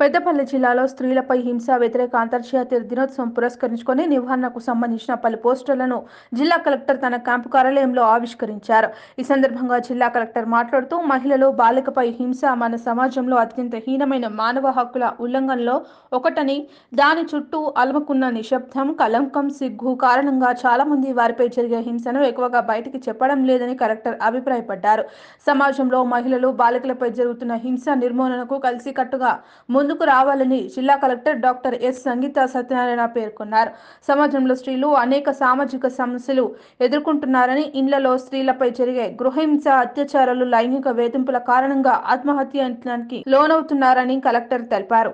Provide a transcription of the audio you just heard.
పెద్దపల్లి జిల్లాలో స్త్రీలపై హింస వ్యతిరేక అంతర్జాతీయ దినోత్సవం పురస్కరించుకొని నివారణకు సంబంధించిన పలు పోస్టర్లను జిల్లా కలెక్టర్ తన క్యాంపు కార్యాలయంలో ఆవిష్కరించారు ఈ సందర్భంగా జిల్లా కలెక్టర్ మాట్లాడుతూ మహిళలు బాలికపై హింస మన సమాజంలో అత్యంత హీనమైన మానవ హక్కుల ఉల్లంఘనలో ఒకటని దాని చుట్టూ అలముకున్న నిశ్శబ్దం కలంకం సిగ్గు కారణంగా చాలా మంది వారిపై జరిగే హింసను ఎక్కువగా బయటికి చెప్పడం లేదని కలెక్టర్ అభిప్రాయపడ్డారు సమాజంలో మహిళలు బాలికలపై జరుగుతున్న హింస నిర్మూలనకు కలిసికట్టుగా ముందుకు రావాలని జిల్లా collector doctor S Sangeetha Satyanarayana పేర్కొన్నారు సమాజంలో స్త్రీలు అనేక సామాజిక సమస్యలు ఎదుర్కొంటున్నారని ఇండ్లలో స్త్రీలపై జరిగే గృహహింస అత్యాచారాలు లైంగిక వేధింపుల కారణంగా ఆత్మహత్యానికి లోనవుతున్నారని కలెక్టర్ తెలిపారు